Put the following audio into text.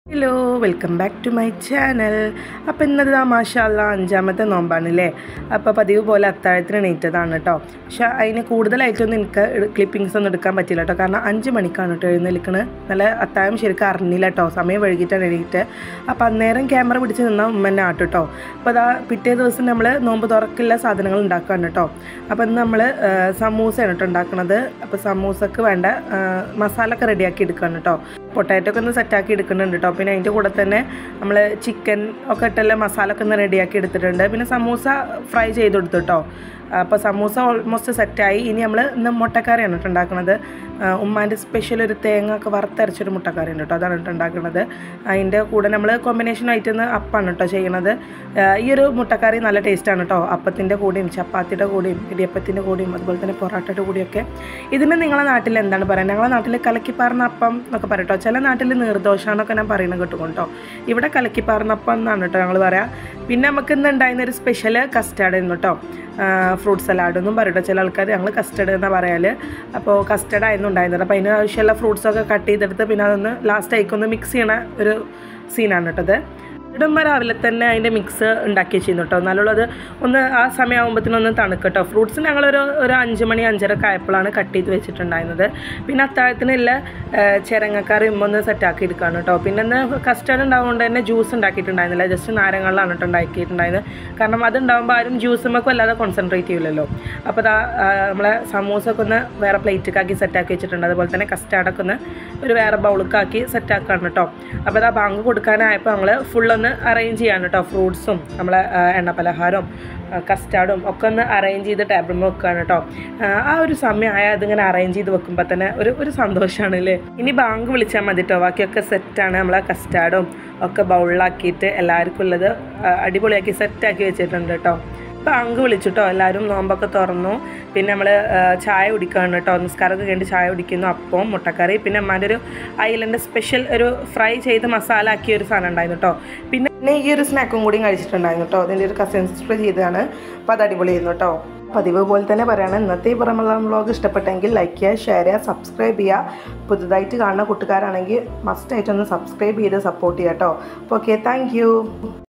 hello welcome back to my channel അപ്പോൾ ഇന്നത് ആ മാഷാല്ല അഞ്ചാമത്തെ നോമ്പാണല്ലേ അപ്പോൾ പതിവ് പോലെ അത്താഴത്തിന് എണീറ്റതാണ് കേട്ടോ പക്ഷെ അതിന് കൂടുതലായിട്ടൊന്നും എനിക്ക് ക്ലിപ്പിങ്സ് ഒന്നും എടുക്കാൻ പറ്റില്ല കേട്ടോ കാരണം അഞ്ച് മണിക്കാണ് കേട്ടോ എഴുന്നേൽക്കണത് നല്ല അത്താഴം ശരിക്കും അറിഞ്ഞില്ല കേട്ടോ സമയം വൈകിട്ടാണ് എണീറ്റ് അപ്പോൾ അന്നേരം ക്യാമറ പിടിച്ച് നിന്ന ഉമ്മന്നെ ആട്ടോ കേട്ടോ അപ്പോൾ അതാ പിറ്റേ ദിവസം നമ്മൾ നോമ്പ് തുറക്കില്ല സാധനങ്ങൾ ഉണ്ടാക്കുകയാണ് കേട്ടോ അപ്പോൾ ഇന്ന് നമ്മൾ സമൂസയാണ് കേട്ടോ ഉണ്ടാക്കുന്നത് അപ്പോൾ സമൂസക്ക് വേണ്ട ആ, മസാല ഒക്കെ റെഡിയാക്കി എടുക്കുകയാണ് കേട്ടോ പൊട്ടാറ്റോ ഒക്കെ ഒന്ന് സെറ്റാക്കി എടുക്കുന്നുണ്ട് കേട്ടോ പിന്നെ അതിൻ്റെ കൂടെ തന്നെ നമ്മൾ ചിക്കൻ ഒക്കെ ഇട്ടുള്ള മസാല ഒക്കെ ഒന്ന് റെഡിയാക്കി എടുത്തിട്ടുണ്ട് പിന്നെ സമൂസ ഫ്രൈ ചെയ്ത് കൊടുത്തു കേട്ടോ അപ്പോൾ സമൂസ ഓൾമോസ്റ്റ് സെറ്റായി ഇനി നമ്മൾ ഇന്ന് മുട്ടക്കറിയാണ് കേട്ടോ ഉണ്ടാക്കുന്നത് ഉമ്മാൻ്റെ സ്പെഷ്യൽ ഒരു തേങ്ങ ഒക്കെ വറുത്തരച്ചൊരു മുട്ടക്കറി ഉണ്ട് കേട്ടോ അതാണ് കേട്ടോ ഉണ്ടാക്കുന്നത് അതിൻ്റെ കൂടെ നമ്മൾ കോമ്പിനേഷൻ ആയിട്ട് ഇന്ന് അപ്പാണ് കേട്ടോ ചെയ്യണത് ആ, ഈ ഒരു മുട്ടക്കറി നല്ല ടേസ്റ്റാണ് കേട്ടോ അപ്പത്തിൻ്റെ കൂടെയും ചപ്പാത്തിയുടെ കൂടെയും ഇടിയപ്പത്തിൻ്റെ കൂടെയും അതുപോലെ തന്നെ പൊറോട്ടയുടെ കൂടെയൊക്കെ ഇതിന് നിങ്ങളെ നാട്ടിൽ എന്താണ് പറയുക ഞങ്ങളെ നാട്ടിൽ കലക്കിപ്പാർന്ന അപ്പം എന്നൊക്കെ പറയട്ടോ ചില നാട്ടിൽ നീർദോശ എന്നൊക്കെ ഞാൻ പറയുന്നത് കേട്ടോ കേട്ടോ ഇവിടെ കലക്കിപ്പാർന്ന അപ്പം എന്നാണ് കേട്ടോ ഞങ്ങൾ പറയാം പിന്നെ നമുക്ക് ഇന്ന് ഉണ്ടായിരുന്ന ഒരു സ്പെഷ്യൽ കസ്റ്റാർഡ് ആയിരുന്നു കേട്ടോ ഫ്രൂട്ട് സലാഡ് എന്നും പറയട്ടോ ചില ആൾക്കാർ ഞങ്ങൾ കസ്റ്റർഡ് എന്നാണ് പറയാൽ അപ്പോൾ കസ്റ്റർഡ് ആയിരുന്നു ഉണ്ടായിരുന്നത് അപ്പോൾ അതിന് ആവശ്യമുള്ള ഫ്രൂട്ട്സൊക്കെ കട്ട് ചെയ്തെടുത്ത് പിന്നെ അതൊന്ന് ലാസ്റ്റ് ആയിക്കൊന്ന് മിക്സ് ചെയ്യണ ഒരു സീനാണ് കേട്ടത് ഇടുമ്പോൾ രാവിലെ തന്നെ അതിൻ്റെ മിക്സ് ഉണ്ടാക്കി വെച്ചിരുന്നു കേട്ടോ നല്ലുള്ളത് ഒന്ന് ആ സമയമാകുമ്പോഴത്തേനൊന്ന് തണുക്കട്ടോ ഫ്രൂട്ട്സ് ഞങ്ങളൊരു ഒരു അഞ്ച് മണി അഞ്ചരക്ക് ആയപ്പോഴാണ് കട്ട് ചെയ്ത് വെച്ചിട്ടുണ്ടായിരുന്നത് പിന്നെ അത്താഴത്തിനുള്ള ചിരങ്ങക്കറി ഒന്ന് സെറ്റാക്കി എടുക്കുകയാണ് കേട്ടോ പിന്നെ ഇന്ന് കസ്റ്റർഡ് ഉണ്ടാകുകൊണ്ട് തന്നെ ജ്യൂസ് ഉണ്ടാക്കിയിട്ടുണ്ടായിരുന്നില്ല ജസ്റ്റ് നാരങ്ങളിലാണ് കേട്ടോ ഉണ്ടാക്കിയിട്ടുണ്ടായിരുന്നത് കാരണം അത് ഉണ്ടാകുമ്പോൾ ആരും ജ്യൂസുമൊക്കെ വല്ലാതെ കോൺസെൻട്രേറ്റ് ചെയ്യില്ലല്ലോ അപ്പോൾ അതാ നമ്മളെ സമൂസൊക്കെ ഒന്ന് വേറെ പ്ലേറ്റിക്കാക്കി സെറ്റാക്കി വെച്ചിട്ടുണ്ട് അതുപോലെ തന്നെ കസ്റ്റാർഡൊക്കെ ഒന്ന് ഒരു വേറെ ബൗളിക്കാക്കി സെറ്റാക്കാണ് കേട്ടോ അപ്പോൾ അതാ ബാങ്ക് കൊടുക്കാനായപ്പോൾ ഞങ്ങൾ ഫുള്ളൊന്ന് അറേഞ്ച് ചെയ്യാണ് കേട്ടോ ഫ്രൂട്ട്സും നമ്മളെ ആ, എണ്ണപ്പലഹാരവും കസ്റ്റാർഡും ഒക്കെ ഒന്ന് അറേഞ്ച് ചെയ്ത് ടേബിളിൽ വെക്കുകയാണ് കേട്ടോ ആ, ആ ഒരു സമയമായ അതിങ്ങനെ അറേഞ്ച് ചെയ്ത് വെക്കുമ്പോൾ തന്നെ ഒരു ഒരു സന്തോഷമാണ് അല്ലേ ഇനി ബാങ്ക് വിളിച്ചാൽ മതി കേട്ടോ ബാക്കിയൊക്കെ സെറ്റാണ് നമ്മളെ കസ്റ്റാർഡും ഒക്കെ ബൗളിലാക്കിയിട്ട് എല്ലാവർക്കും ഉള്ളത് ആ, അടിപൊളിയാക്കി സെറ്റാക്കി വെച്ചിട്ടുണ്ട് കേട്ടോ ബാങ്ക് വിളിച്ചിട്ടോ എല്ലാവരും നോമ്പൊക്കെ തുറന്നു പിന്നെ നമ്മൾ ചായ കുടിക്കുകയാണ് കേട്ടോ നിസ്കാരമൊക്കെ കഴിഞ്ഞ് ചായ കുടിക്കുന്നു അപ്പം മുട്ടക്കറി പിന്നെ അമ്മാൻ്റെ ഒരു ഐലൻഡ് സ്പെഷ്യൽ ഒരു ഫ്രൈ ചെയ്ത് മസാല ആക്കിയ ഒരു സാധനം ഉണ്ടായിരുന്നു കേട്ടോ പിന്നെ പിന്നെ ഈ ഒരു സ്നാക്കും കൂടിയും കഴിച്ചിട്ടുണ്ടായിരുന്നു കേട്ടോ അതിൻ്റെ ഒരു കസിൻ സിസ്റ്റർ ചെയ്തതാണ് അപ്പോൾ അത് അടിപൊളിയായിരുന്നു കേട്ടോ പതിവ് പോലെ തന്നെ പറയാണ് ഇന്നത്തെ ഈ പുറമുള്ള വ്ളോഗ് ഇഷ്ടപ്പെട്ടെങ്കിൽ ലൈക്ക് ചെയ്യുക ഷെയർ ചെയ്യുക സബ്സ്ക്രൈബ് ചെയ്യുക പുതുതായിട്ട് കാണുന്ന കൂട്ടുകാരാണെങ്കിൽ മസ്റ്റായിട്ടൊന്ന് സബ്സ്ക്രൈബ് ചെയ്ത് സപ്പോർട്ട് ചെയ്യുക കേട്ടോ അപ്പോൾ ഓക്കെ താങ്ക്